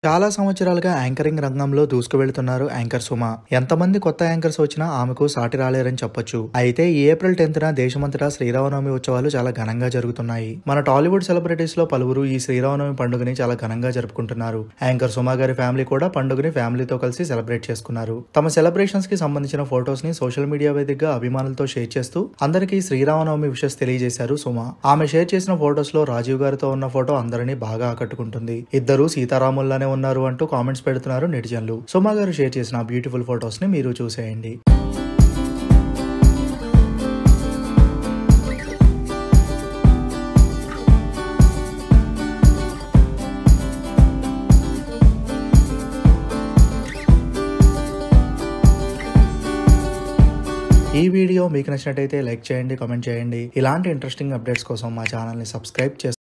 చాలా సంవత్సరాలుగా యాంకరింగ్ రంగంలో దూసుకువెళ్తున్నారు యాంకర్ సుమ ఎంతమంది కొత్త యాంకర్స్ వచ్చినా ఆమెకు సాటి రాలేరని చెప్పొచ్చు అయితే ఈ ఏప్రిల్ టెన్త్ న దేశమంతటా శ్రీరామనవమి ఉత్సవాలు చాలా ఘనంగా జరుగుతున్నాయి మన టాలీవుడ్ సెలబ్రిటీస్ లో పలువురు ఈ శ్రీరామనవమి పండుగని చాలా ఘనంగా జరుపుకుంటున్నారు యాంకర్ సుమ గారి ఫ్యామిలీ కూడా పండుగని ఫ్యామిలీతో కలిసి సెలబ్రేట్ చేసుకున్నారు తమ సెలబ్రేషన్స్ కి సంబంధించిన ఫొటోస్ ని సోషల్ మీడియా వేదికగా అభిమానులతో షేర్ చేస్తూ అందరికీ శ్రీరామనవమి విషెస్ తెలియజేశారు సుమ ఆమె షేర్ చేసిన ఫొటోస్ లో రాజీవ్ గారితో ఉన్న ఫోటో అందరినీ బాగా ఆకట్టుకుంటుంది ఇద్దరు సీతారాముల్లానే ఉన్నారు అంటూ కామెంట్స్ పెడుతున్నారు నెటిజన్లు సుమ గారు షేర్ చేసిన బ్యూటిఫుల్ ఫొటోస్ ని మీరు చూసేయండి ఈ వీడియో మీకు నచ్చినట్టయితే లైక్ చేయండి కామెంట్ చేయండి ఇలాంటి ఇంట్రెస్టింగ్ అప్డేట్స్ కోసం మా ఛానల్ని సబ్స్క్రైబ్ చేసి